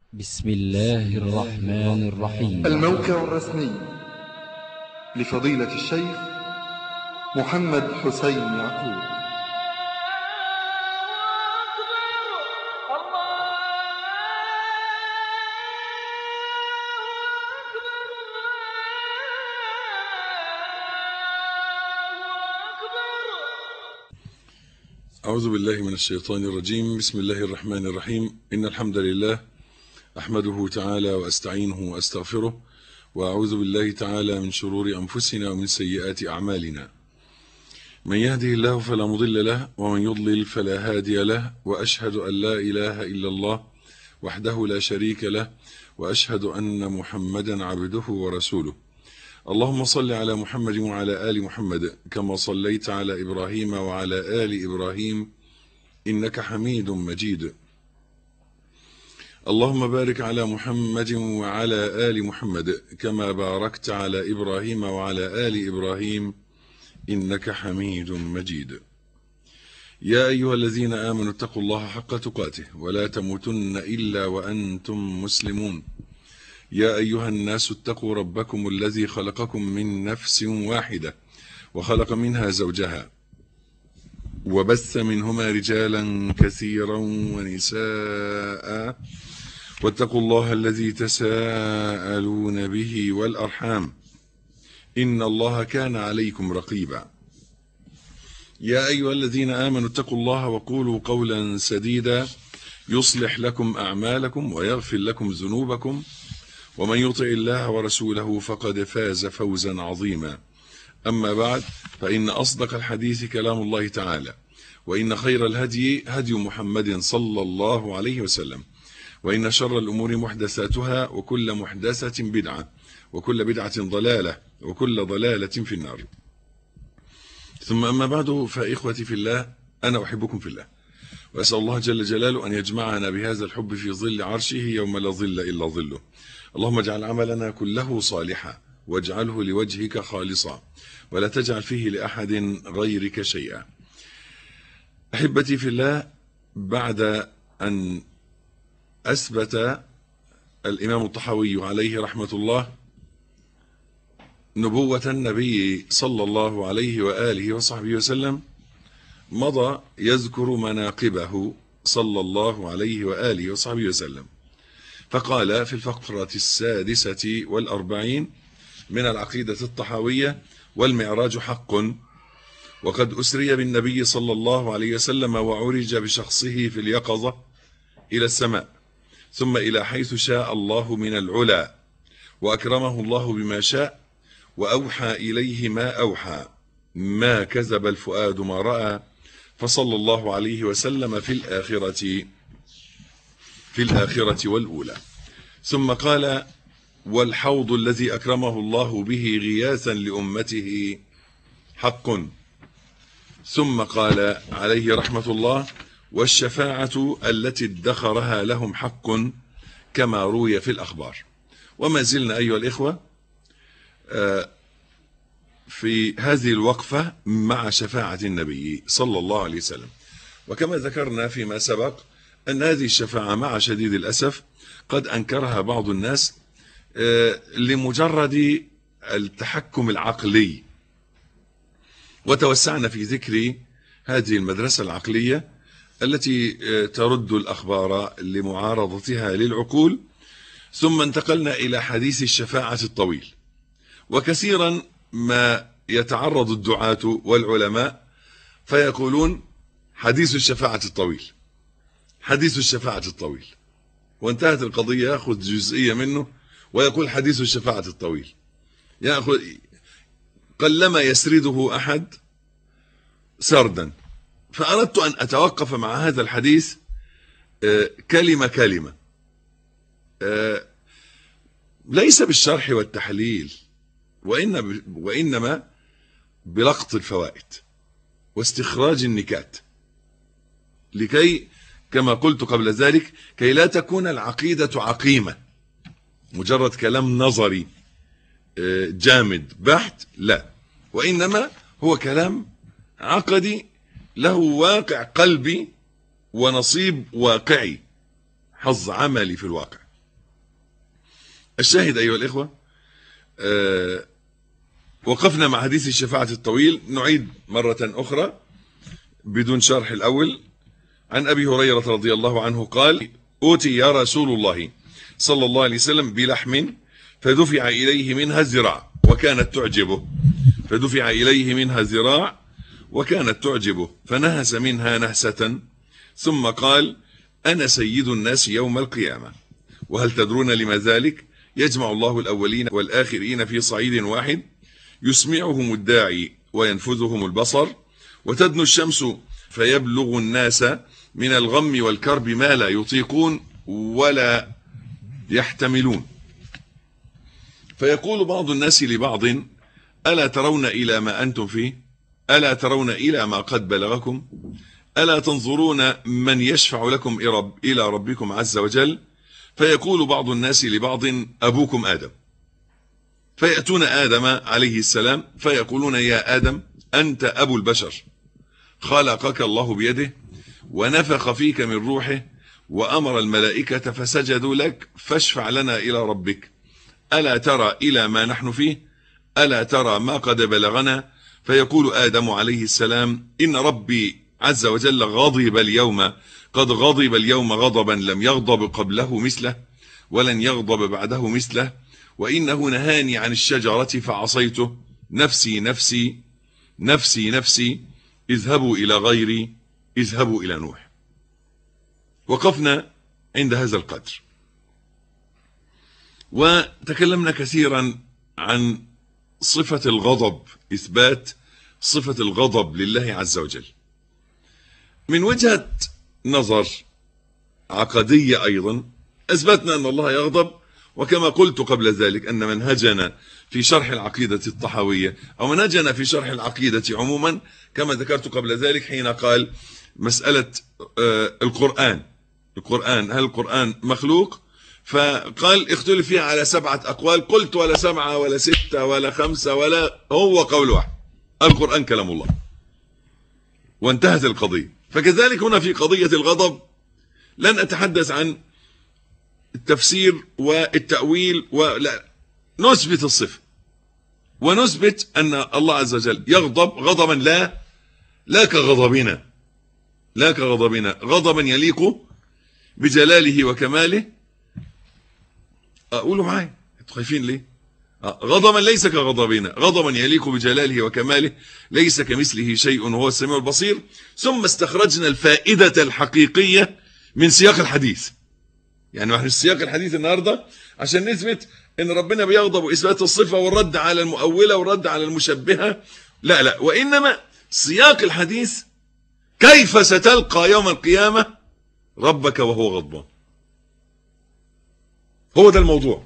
بسم الله الرحمن الرحيم الموقع الرسمي لفضيلة الشيخ محمد حسين يعقوب أعوذ بالله من الشيطان الرجيم بسم الله الرحمن الرحيم إن الحمد لله أحمده تعالى وأستعينه وأستغفره وأعوذ بالله تعالى من شرور أنفسنا ومن سيئات أعمالنا من يهده الله فلا مضل له ومن يضلل فلا هادي له وأشهد أن لا إله إلا الله وحده لا شريك له وأشهد أن محمدا عبده ورسوله اللهم صل على محمد وعلى آل محمد كما صليت على إبراهيم وعلى آل إبراهيم إنك حميد مجيد اللهم بارك على محمد وعلى آل محمد كما باركت على إبراهيم وعلى آل إبراهيم إنك حميد مجيد يا أيها الذين آمنوا اتقوا الله حق تقاته ولا تموتن إلا وأنتم مسلمون يا أيها الناس اتقوا ربكم الذي خلقكم من نفس واحدة وخلق منها زوجها وبث منهما رجالا كثيرا ونساء واتقوا الله الذي تساءلون به والأرحام إن الله كان عليكم رقيبا يا أيها الذين آمنوا اتقوا الله وقولوا قولا سديدا يصلح لكم أعمالكم ويغفر لكم ذنوبكم ومن يطع الله ورسوله فقد فاز فوزا عظيما أما بعد فإن أصدق الحديث كلام الله تعالى وإن خير الهدي هدي محمد صلى الله عليه وسلم وإن شر الأمور محدثاتها وكل محدثة بدعة وكل بدعة ضلالة وكل ضلالة في النار ثم أما بعد فإخوتي في الله أنا أحبكم في الله وأسأل الله جل جلاله أن يجمعنا بهذا الحب في ظل عرشه يوم لا ظل إلا ظله اللهم اجعل عملنا كله صالحا واجعله لوجهك خالصا ولا تجعل فيه لأحد غيرك شيئا أحبتي في الله بعد أن أثبت الإمام الطحاوي عليه رحمة الله نبوة النبي صلى الله عليه وآله وصحبه وسلم مضى يذكر مناقبه صلى الله عليه وآله وصحبه وسلم فقال في الفقرة السادسة والأربعين من العقيدة الطحاوية والمعراج حق وقد أسري بالنبي صلى الله عليه وسلم وعرج بشخصه في اليقظة إلى السماء ثم إلى حيث شاء الله من العلا وأكرمه الله بما شاء وأوحى إليه ما أوحى ما كذب الفؤاد ما رأى فصلى الله عليه وسلم في الآخرة في الآخرة والأولى ثم قال والحوض الذي أكرمه الله به غياثا لأمته حق ثم قال عليه رحمة الله والشفاعة التي ادخرها لهم حق كما روي في الأخبار وما زلنا أيها الإخوة في هذه الوقفة مع شفاعة النبي صلى الله عليه وسلم وكما ذكرنا فيما سبق أن هذه الشفاعة مع شديد الأسف قد أنكرها بعض الناس لمجرد التحكم العقلي وتوسعنا في ذكر هذه المدرسة العقلية التي ترد الأخبار لمعارضتها للعقول ثم انتقلنا إلى حديث الشفاعة الطويل وكثيرا ما يتعرض الدعاة والعلماء فيقولون حديث الشفاعة الطويل حديث الشفاعة الطويل وانتهت القضية يأخذ جزئية منه ويقول حديث الشفاعة الطويل يأخذ قلما يسرده أحد سردا فأردت أن أتوقف مع هذا الحديث كلمة كلمة ليس بالشرح والتحليل وإن وإنما بلقط الفوائد واستخراج النكات لكي كما قلت قبل ذلك كي لا تكون العقيدة عقيمة مجرد كلام نظري جامد بحت لا وإنما هو كلام عقدي له واقع قلبي ونصيب واقعي حظ عملي في الواقع الشاهد أيها الإخوة آه وقفنا مع حديث الشفاعة الطويل نعيد مرة أخرى بدون شرح الأول عن أبي هريرة رضي الله عنه قال أوتي يا رسول الله صلى الله عليه وسلم بلحم فدفع إليه منها الزراع وكانت تعجبه فدفع إليه منها الزراع وكانت تعجبه فنهس منها نهسة ثم قال أنا سيد الناس يوم القيامة وهل تدرون لما ذلك يجمع الله الأولين والآخرين في صعيد واحد يسمعهم الداعي وينفذهم البصر وتدنو الشمس فيبلغ الناس من الغم والكرب ما لا يطيقون ولا يحتملون فيقول بعض الناس لبعض ألا ترون إلى ما أنتم فيه ألا ترون إلى ما قد بلغكم ألا تنظرون من يشفع لكم إلى ربكم عز وجل فيقول بعض الناس لبعض أبوكم آدم فيأتون آدم عليه السلام فيقولون يا آدم أنت أبو البشر خلقك الله بيده ونفخ فيك من روحه وأمر الملائكة فسجدوا لك فاشفع لنا إلى ربك ألا ترى إلى ما نحن فيه ألا ترى ما قد بلغنا فيقول آدم عليه السلام إن ربي عز وجل غضب اليوم قد غضب اليوم غضبا لم يغضب قبله مثله ولن يغضب بعده مثله وإنه نهاني عن الشجرة فعصيته نفسي نفسي نفسي نفسي اذهبوا إلى غيري اذهبوا إلى نوح وقفنا عند هذا القدر وتكلمنا كثيرا عن صفة الغضب إثبات صفة الغضب لله عز وجل من وجهة نظر عقدية أيضا أثبتنا أن الله يغضب وكما قلت قبل ذلك أن منهجنا في شرح العقيدة الطحوية أو منهجنا في شرح العقيدة عموما كما ذكرت قبل ذلك حين قال مسألة القرآن القرآن هل القرآن مخلوق فقال اختلف فيها على سبعة أقوال قلت ولا سبعة ولا ستة ولا خمسة ولا هو قول واحد القرآن كلام الله وانتهت القضية فكذلك هنا في قضية الغضب لن أتحدث عن التفسير والتأويل ولا نثبت الصفة ونثبت أن الله عز وجل يغضب غضبا لا لا كغضبنا لا كغضبنا غضبا يليق بجلاله وكماله أقولوا معايا انتوا خايفين ليه غضبا ليس كغضبنا غضبا يليق بجلاله وكماله ليس كمثله شيء وهو السميع البصير ثم استخرجنا الفائدة الحقيقية من سياق الحديث يعني احنا السياق الحديث النهاردة عشان نثبت ان ربنا بيغضب واثبات الصفة والرد على المؤولة والرد على المشبهة لا لا وانما سياق الحديث كيف ستلقى يوم القيامة ربك وهو غضبان هو ده الموضوع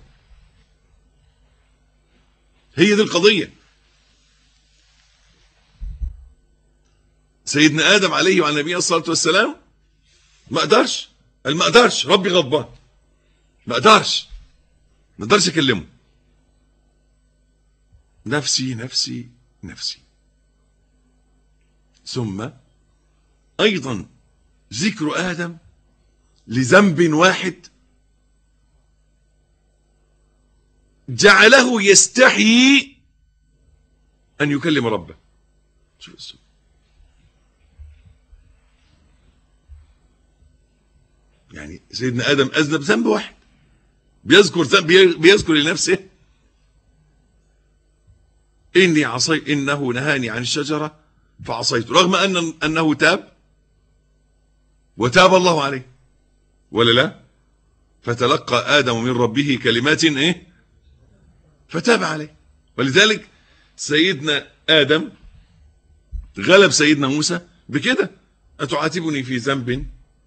هي دي القضية سيدنا آدم عليه وعلى نبيه الصلاة والسلام ما قدرش قال ما قدرش ربي غضبان ما قدرش ما قدرش اكلمه نفسي نفسي نفسي ثم ايضا ذكر ادم لذنب واحد جعله يستحيي ان يكلم ربه شوف السؤال يعني سيدنا ادم اذنب ذنب واحد بيذكر ذنب بيذكر لنفسه اني عصي انه نهاني عن الشجره فعصيت رغم ان انه تاب وتاب الله عليه ولا لا فتلقى ادم من ربه كلمات ايه فتاب عليه ولذلك سيدنا ادم غلب سيدنا موسى بكده اتعاتبني في ذنب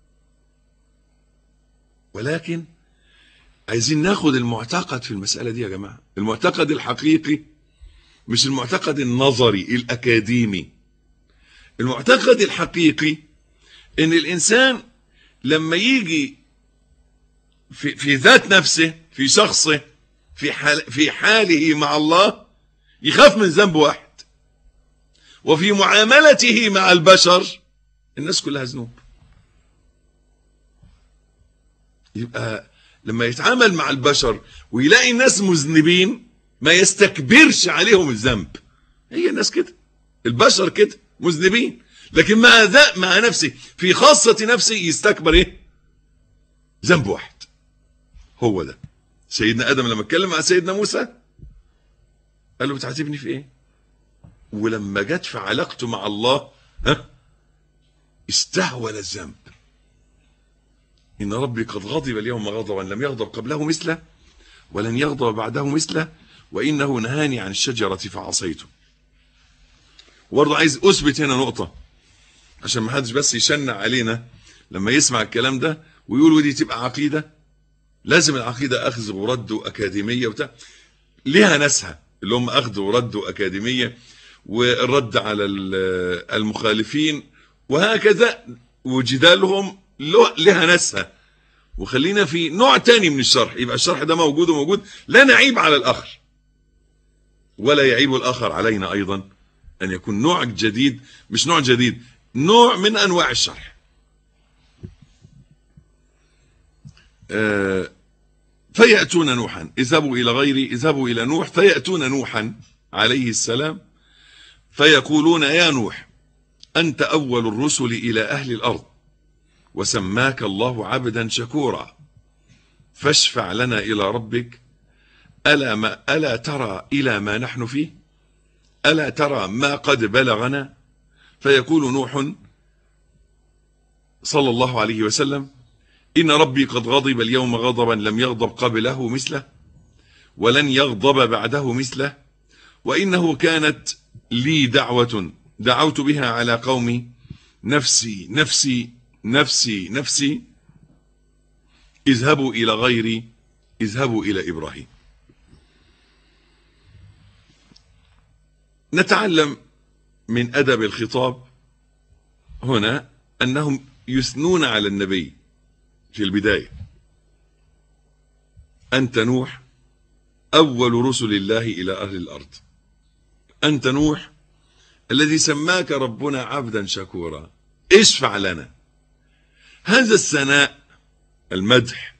ولكن عايزين ناخد المعتقد في المسألة دي يا جماعة المعتقد الحقيقي مش المعتقد النظري الأكاديمي المعتقد الحقيقي ان الإنسان لما يجي في, في ذات نفسه في شخصه في, حال في حاله مع الله يخاف من ذنب واحد وفي معاملته مع البشر الناس كلها ذنوب يبقى لما يتعامل مع البشر ويلاقي الناس مذنبين ما يستكبرش عليهم الذنب هي الناس كده البشر كده مذنبين لكن مع ذا مع نفسه في خاصة نفسه يستكبر ايه ذنب واحد هو ده سيدنا ادم لما اتكلم مع سيدنا موسى قال له بتعاتبني في ايه ولما جت في علاقته مع الله ها استهول الذنب إن ربي قد غضب اليوم غضبا لم يغضب قبله مثله ولن يغضب بعده مثله وإنه نهاني عن الشجرة فعصيته وبرضه عايز أثبت هنا نقطة عشان ما حدش بس يشنع علينا لما يسمع الكلام ده ويقول ودي تبقى عقيدة لازم العقيدة أخذ ورد وأكاديمية وبتاع ليها ناسها اللي هم أخذ ورد وأكاديمية والرد على المخالفين وهكذا وجدالهم لها ناسها وخلينا في نوع تاني من الشرح يبقى الشرح ده موجود وموجود لا نعيب على الآخر ولا يعيب الآخر علينا أيضا أن يكون نوع جديد مش نوع جديد نوع من أنواع الشرح آه فيأتون نوحا اذهبوا إلى غيري اذهبوا إلى نوح فيأتون نوحا عليه السلام فيقولون يا نوح أنت أول الرسل إلى أهل الأرض وسماك الله عبدا شكورا فاشفع لنا إلى ربك ألا, ما ألا ترى إلى ما نحن فيه ألا ترى ما قد بلغنا فيقول نوح صلى الله عليه وسلم إن ربي قد غضب اليوم غضبا لم يغضب قبله مثله ولن يغضب بعده مثله وإنه كانت لي دعوة دعوت بها على قومي نفسي نفسي نفسي نفسي اذهبوا إلى غيري اذهبوا إلى إبراهيم نتعلم من أدب الخطاب هنا أنهم يثنون على النبي في البداية أنت نوح أول رسل الله إلى أهل الأرض أنت نوح الذي سماك ربنا عبدا شكورا اشفع لنا هذا الثناء المدح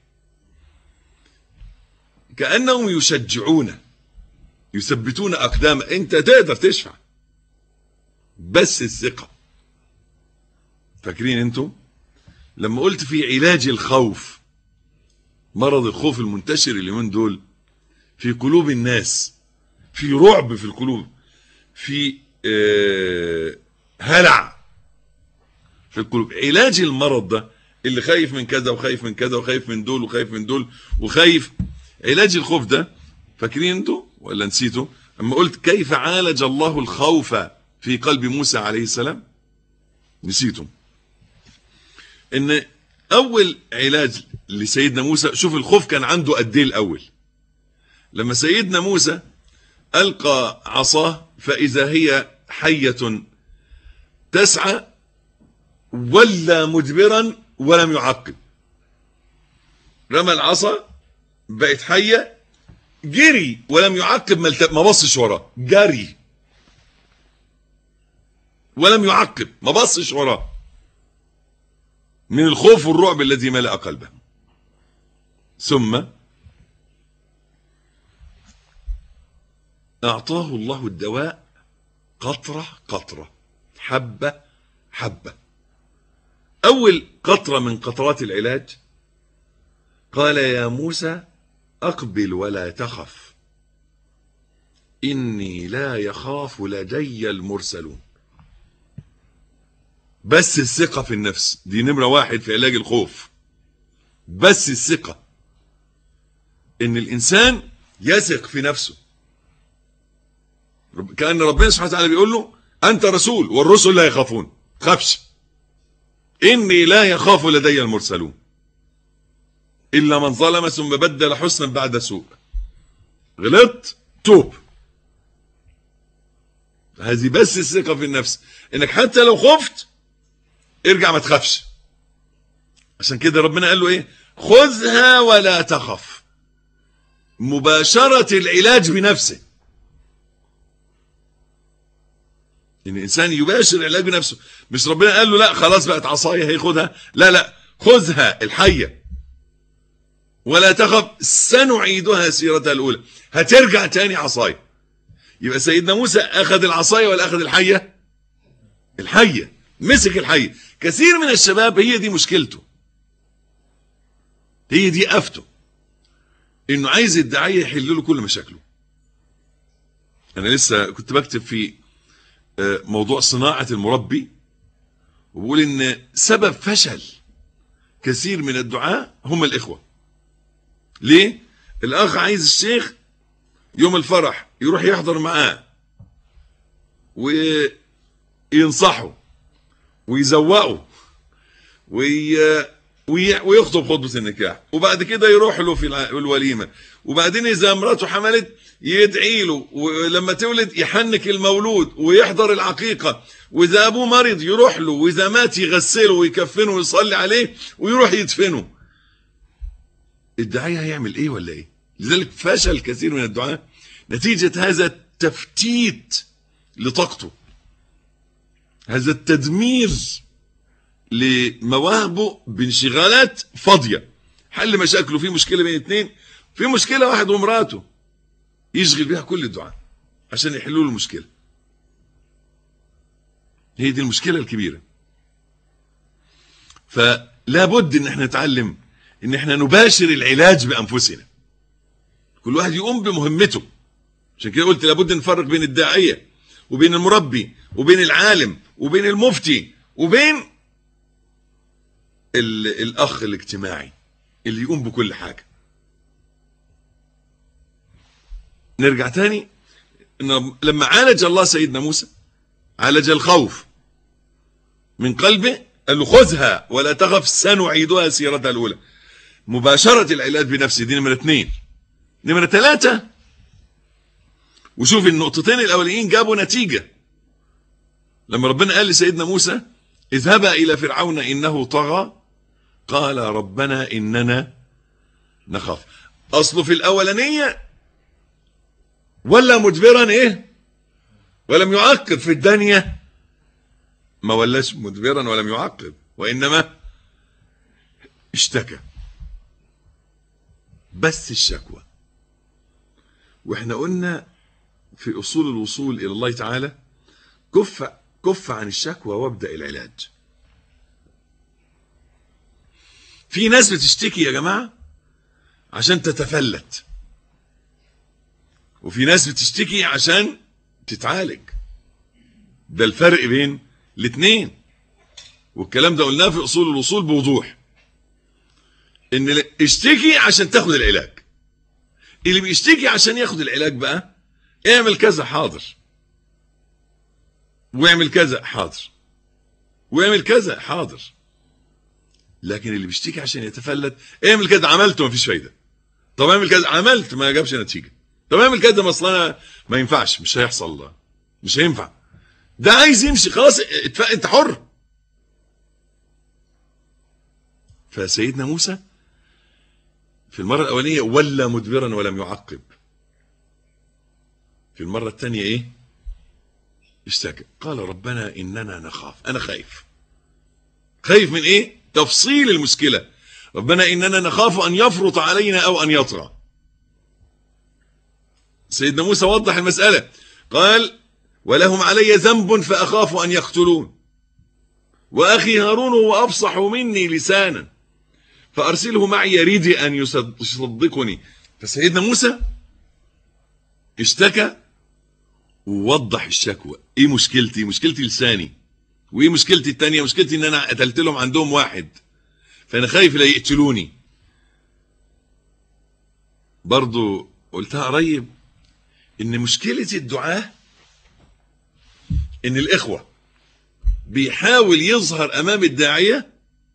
كأنهم يشجعون يثبتون أقدام أنت تقدر تشفع بس الثقة فاكرين انتم لما قلت في علاج الخوف مرض الخوف المنتشر اليومين دول في قلوب الناس في رعب في القلوب في آه هلع في القلوب علاج المرض ده اللي خايف من كذا وخايف من كذا وخايف من دول وخايف من دول وخايف علاج الخوف ده فاكرين انتوا ولا نسيتوا اما قلت كيف عالج الله الخوف في قلب موسى عليه السلام نسيتم ان اول علاج لسيدنا موسى شوف الخوف كان عنده قد ايه الاول لما سيدنا موسى القى عصاه فاذا هي حيه تسعى ولا مدبرا ولم يعقب رمى العصا بقت حيه جري ولم يعقب ما بصش وراه جري ولم يعقب ما بصش وراه من الخوف والرعب الذي ملأ قلبه ثم أعطاه الله الدواء قطرة قطرة حبة حبة أول قطرة من قطرات العلاج قال يا موسى أقبل ولا تخف إني لا يخاف لدي المرسلون بس الثقة في النفس دي نمرة واحد في علاج الخوف بس الثقة ان الانسان يثق في نفسه كأن ربنا سبحانه وتعالى بيقول له انت رسول والرسل لا يخافون خافش اني لا يخاف لدي المرسلون الا من ظلم ثم بدل حسنا بعد سوء غلطت توب هذه بس الثقة في النفس انك حتى لو خفت ارجع ما تخافش عشان كده ربنا قال له ايه خذها ولا تخف مباشرة العلاج بنفسه ان الانسان يباشر العلاج بنفسه مش ربنا قال له لا خلاص بقت عصايه هياخدها لا لا خذها الحيه ولا تخف سنعيدها سيرتها الاولى هترجع تاني عصايه يبقى سيدنا موسى اخذ العصايه ولا اخذ الحيه الحيه مسك الحيه كثير من الشباب هي دي مشكلته هي دي افته انه عايز الداعيه يحل له كل مشاكله انا لسه كنت بكتب في آه، موضوع صناعه المربي وبقول ان سبب فشل كثير من الدعاء هم الاخوه ليه الاخ عايز الشيخ يوم الفرح يروح يحضر معاه وينصحه ويزوقه وي... وي... ويخطب خطبة النكاح وبعد كده يروح له في الع- الوليمة وبعدين إذا مراته حملت يدعي له ولما تولد يحنك المولود ويحضر العقيقة وإذا أبوه مريض يروح له وإذا مات يغسله ويكفنه ويصلي عليه ويروح يدفنه الداعية هيعمل إيه ولا إيه لذلك فشل كثير من الدعاء نتيجة هذا التفتيت لطاقته هذا التدمير لمواهبه بانشغالات فاضية حل مشاكله في مشكلة بين اتنين في مشكلة واحد ومراته يشغل بها كل الدعاء عشان يحلوا له المشكلة هي دي المشكلة الكبيرة فلا بد ان احنا نتعلم ان احنا نباشر العلاج بانفسنا كل واحد يقوم بمهمته عشان كده قلت لابد نفرق بين الداعية وبين المربي وبين العالم وبين المفتي وبين ال- الاخ الاجتماعي اللي يقوم بكل حاجه نرجع تاني إن لما عالج الله سيدنا موسى عالج الخوف من قلبه قال له خذها ولا تخف سنعيدها سيرتها الاولى مباشره العلاج بنفسه دي نمره اثنين نمره ثلاثه وشوف النقطتين الاولين جابوا نتيجه لما ربنا قال لسيدنا موسى اذهبا الى فرعون انه طغى قال ربنا اننا نخاف اصله في الاولانيه ولا مدبرا ايه ولم يعقب في الثانيه ما ولاش مدبرا ولم يعقب وانما اشتكى بس الشكوى واحنا قلنا في اصول الوصول الى الله تعالى كف كف عن الشكوى وابدا العلاج في ناس بتشتكي يا جماعه عشان تتفلت وفي ناس بتشتكي عشان تتعالج ده الفرق بين الاثنين والكلام ده قلناه في اصول الوصول بوضوح ان ال- اشتكي عشان تاخد العلاج اللي بيشتكي عشان ياخد العلاج بقى اعمل كذا حاضر واعمل كذا حاضر واعمل كذا حاضر لكن اللي بيشتكي عشان يتفلت اعمل كذا عملته مفيش فايده طب اعمل كذا عملت ما جابش نتيجه طب اعمل كذا ما اصل انا ما ينفعش مش هيحصل مش هينفع ده عايز يمشي خلاص اتفق انت حر فسيدنا موسى في المرة الأولانية ولا مدبرا ولم يعقب في المرة الثانية إيه اشتكى قال ربنا إننا نخاف أنا خايف خايف من إيه تفصيل المشكلة ربنا إننا نخاف أن يفرط علينا أو أن يطغى سيدنا موسى وضح المسألة قال ولهم علي ذنب فأخاف أن يقتلون وأخي هارون هو أفصح مني لسانا فأرسله معي يريد أن يصد- يصدقني فسيدنا موسى اشتكى ووضح الشكوى ايه مشكلتي مشكلتي لساني وايه مشكلتي التانية مشكلتي ان انا قتلت لهم عندهم واحد فانا خايف لا يقتلوني برضو قلتها قريب ان مشكلة الدعاة ان الاخوة بيحاول يظهر امام الداعية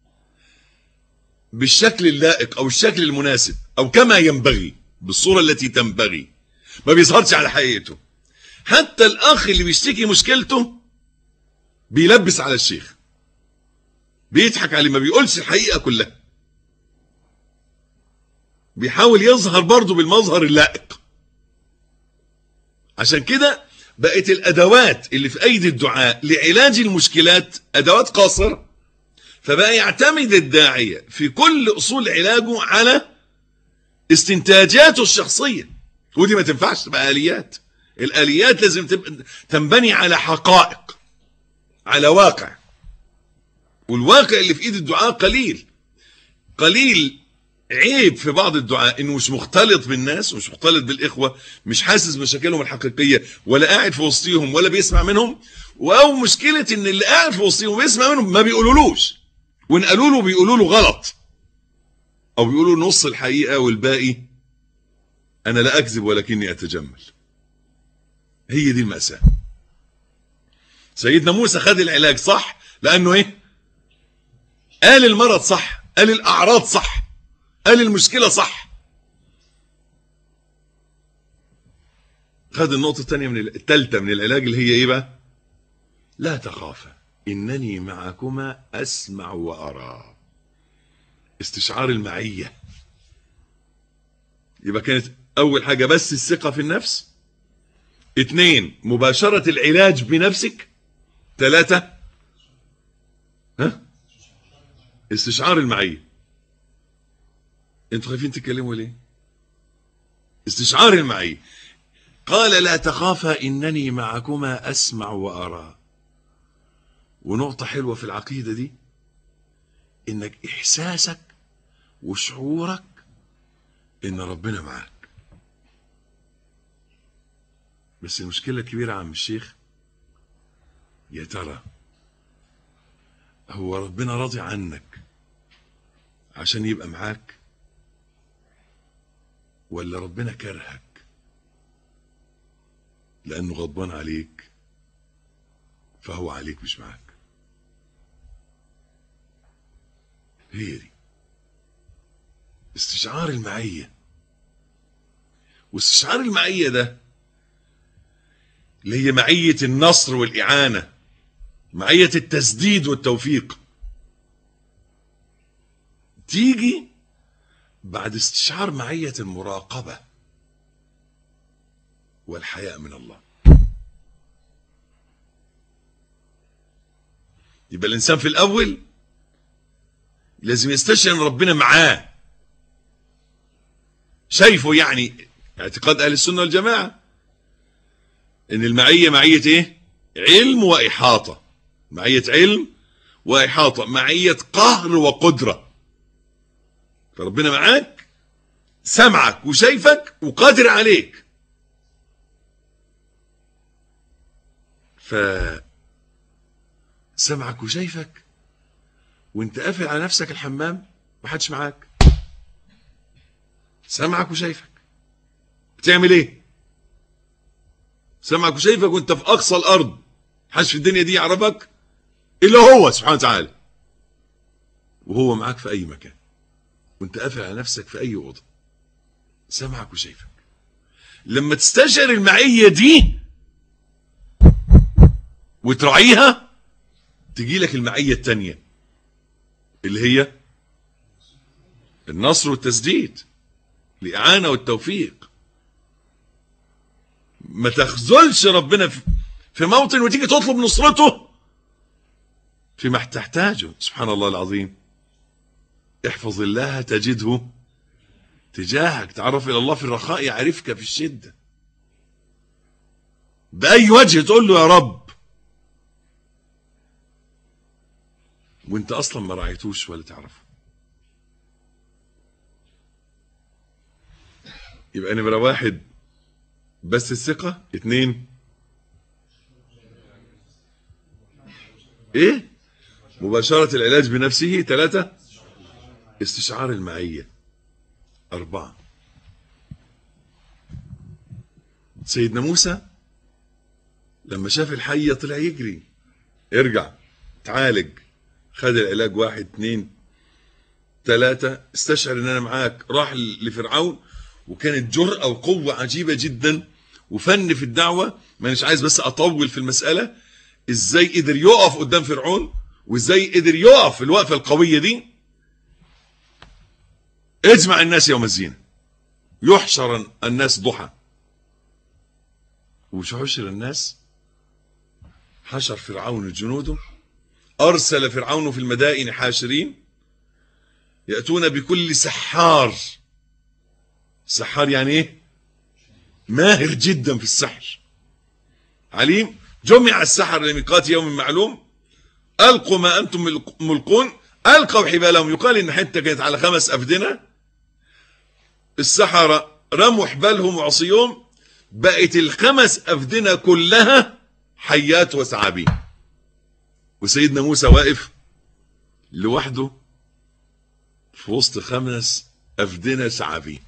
بالشكل اللائق او الشكل المناسب او كما ينبغي بالصورة التي تنبغي ما بيظهرش على حقيقته حتى الاخ اللي بيشتكي مشكلته بيلبس على الشيخ بيضحك عليه ما بيقولش الحقيقة كلها بيحاول يظهر برضه بالمظهر اللائق عشان كده بقت الادوات اللي في ايدي الدعاء لعلاج المشكلات ادوات قاصره فبقى يعتمد الداعيه في كل اصول علاجه على استنتاجاته الشخصية ودي ما تنفعش تبقى آليات الآليات لازم تبقى تنبني على حقائق على واقع والواقع اللي في ايد الدعاء قليل قليل عيب في بعض الدعاء انه مش مختلط بالناس ومش مختلط بالاخوه مش حاسس مشاكلهم الحقيقيه ولا قاعد في وسطيهم ولا بيسمع منهم او مشكله ان اللي قاعد في وسطيهم وبيسمع منهم ما بيقولولوش وان قالوا له بيقولوا له غلط او بيقولوا نص الحقيقه والباقي انا لا اكذب ولكني اتجمل هي دي المأساة سيدنا موسى خد العلاج صح لانه ايه قال المرض صح قال الاعراض صح قال المشكله صح خد النقطه الثانيه من الثالثه من العلاج اللي هي ايه بقى لا تخافا انني معكما اسمع وارى استشعار المعيه يبقى كانت اول حاجه بس الثقه في النفس اثنين مباشره العلاج بنفسك ثلاثه ها استشعار المعيه انتوا خايفين تتكلموا ليه استشعار المعيه قال لا تخافا انني معكما اسمع وارى ونقطه حلوه في العقيده دي انك احساسك وشعورك ان ربنا معاك بس المشكله الكبيره عم الشيخ يا ترى هو ربنا راضي عنك عشان يبقى معاك ولا ربنا كرهك لانه غضبان عليك فهو عليك مش معاك هي دي استشعار المعيه واستشعار المعيه ده اللي هي معيه النصر والاعانه معيه التسديد والتوفيق تيجي بعد استشعار معيه المراقبه والحياء من الله يبقى الانسان في الاول لازم يستشعر ان ربنا معاه شايفه يعني اعتقاد اهل السنه والجماعه ان المعيه معيه ايه علم واحاطه معيه علم واحاطه معيه قهر وقدره فربنا معاك سمعك وشايفك وقادر عليك ف سمعك وشايفك وانت قافل على نفسك الحمام محدش معاك سمعك وشايفك بتعمل ايه سمعك وشايفك وانت في اقصى الارض محدش في الدنيا دي يعرفك الا هو سبحانه وتعالى وهو معاك في اي مكان وانت قافل على نفسك في اي اوضه سمعك وشايفك لما تستشعر المعيه دي وتراعيها تجي لك المعيه الثانيه اللي هي النصر والتسديد الاعانه والتوفيق ما تخذلش ربنا في- في موطن وتيجي تطلب نصرته فيما تحتاجه سبحان الله العظيم احفظ الله تجده تجاهك تعرف الى الله في الرخاء يعرفك في الشده باي وجه تقول له يا رب وانت اصلا ما راعيتوش ولا تعرفه يبقى نمرة واحد بس الثقة اتنين ايه مباشرة العلاج بنفسه ثلاثة استشعار المعية أربعة سيدنا موسى لما شاف الحية طلع يجري ارجع تعالج خد العلاج واحد اتنين ثلاثة استشعر ان انا معاك راح لفرعون وكانت جرأة وقوة عجيبة جدا وفن في الدعوة مانيش عايز بس اطول في المسألة ازاي قدر يقف قدام فرعون وازاي قدر يقف في الوقفة القوية دي اجمع الناس يوم الزينة يحشر الناس ضحى وش حشر الناس حشر فرعون جنوده أرسل فرعون في المدائن حاشرين يأتون بكل سحار سحار يعني ايه ماهر جدا في السحر عليم جمع السحر لميقات يوم معلوم القوا ما انتم ملق- ملقون القوا حبالهم يقال ان حته كانت على خمس افدنه السحره رموا حبالهم وعصيهم بقت الخمس افدنه كلها حيات وثعابين وسيدنا موسى واقف لوحده في وسط خمس افدنه ثعابين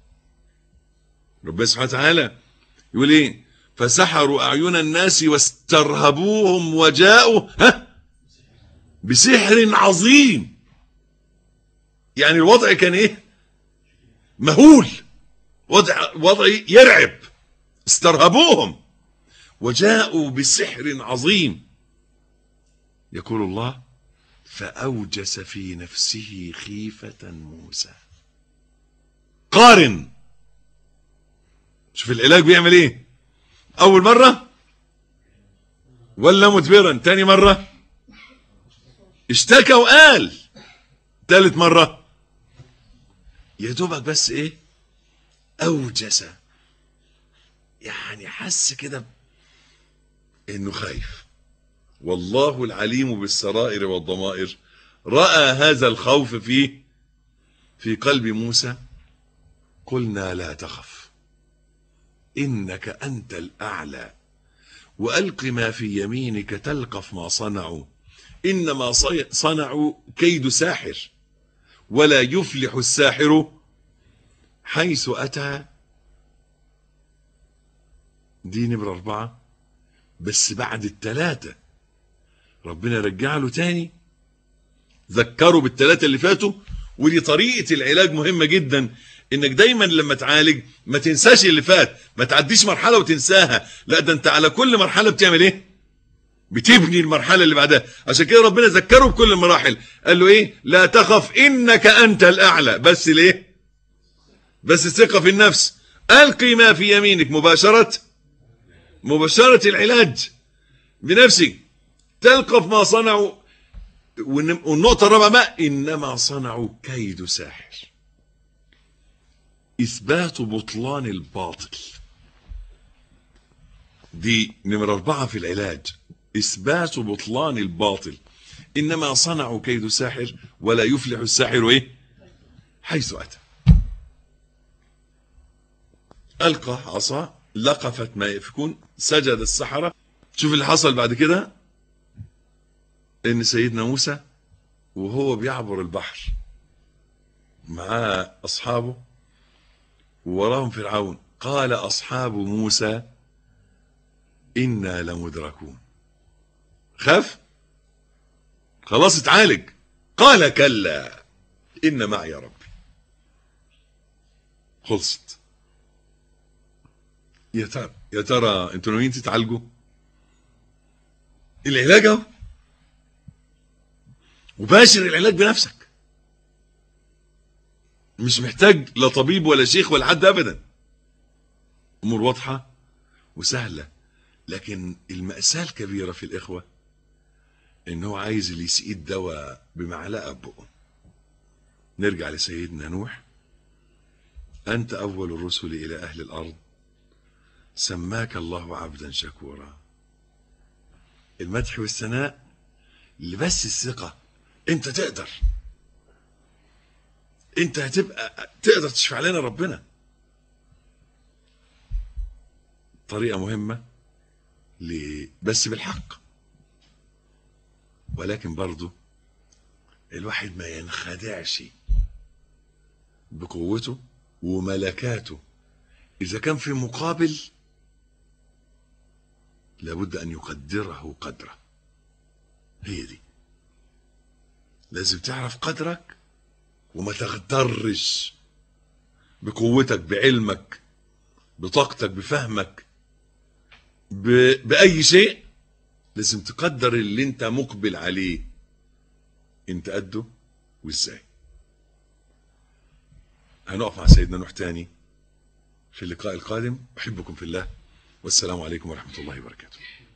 ربنا سبحانه وتعالى يقول ايه فسحروا اعين الناس واسترهبوهم وجاءوا ها بسحر عظيم يعني الوضع كان ايه مهول وضع وضع يرعب استرهبوهم وجاءوا بسحر عظيم يقول الله فأوجس في نفسه خيفة موسى قارن شوف العلاج بيعمل ايه اول مرة ولا مدبرا تاني مرة اشتكى وقال تالت مرة يا دوبك بس ايه اوجس يعني حس كده انه خايف والله العليم بالسرائر والضمائر راى هذا الخوف في في قلب موسى قلنا لا تخف انك انت الاعلى والق ما في يمينك تلقف ما صنعوا انما صي- صنعوا كيد ساحر ولا يفلح الساحر حيث اتى دي نمرة أربعة بس بعد التلاتة ربنا رجع له تاني ذكروا بالتلاتة اللي فاتوا ودي طريقة العلاج مهمة جدا انك دايما لما تعالج ما تنساش اللي فات ما تعديش مرحلة وتنساها لا ده انت على كل مرحلة بتعمل ايه بتبني المرحلة اللي بعدها عشان كده ربنا ذكره بكل المراحل قال له ايه لا تخف انك انت الاعلى بس ليه بس الثقة في النفس القي ما في يمينك مباشرة مباشرة العلاج بنفسك تلقف ما صنعوا والن- والنقطة الرابعة بقى إنما صنعوا كيد ساحر إثبات بطلان الباطل دي نمرة أربعة في العلاج إثبات بطلان الباطل إنما صنعوا كيد ساحر ولا يفلح الساحر إيه حيث أتى ألقى عصا لقفت ما يفكون سجد السحرة شوف اللي حصل بعد كده ان سيدنا موسى وهو بيعبر البحر معاه اصحابه ووراهم فرعون قال اصحاب موسى انا لمدركون خاف خلاص اتعالج قال كلا ان معي ربي خلصت يا ترى يا ترى انتوا ناويين تتعالجوا العلاج اهو وباشر العلاج بنفسك مش محتاج لا طبيب ولا شيخ ولا حد ابدا امور واضحه وسهله لكن المأساة الكبيرة في الإخوة إن هو عايز اللي يسقي الدواء بمعلقة بقه نرجع لسيدنا نوح أنت أول الرسل إلى أهل الأرض سماك الله عبدا شكورا المدح والثناء لبس الثقة انت تقدر انت هتبقى تقدر تشفع لنا ربنا طريقة مهمة ل... بس بالحق ولكن برضه الواحد ما ينخدعش بقوته وملكاته إذا كان في مقابل لابد أن يقدره قدره هي دي لازم تعرف قدرك وما تغترش بقوتك بعلمك بطاقتك بفهمك ب... بأي شيء لازم تقدر اللي انت مقبل عليه انت قده وازاي هنقف مع سيدنا نوح تاني في اللقاء القادم أحبكم في الله والسلام عليكم ورحمة الله وبركاته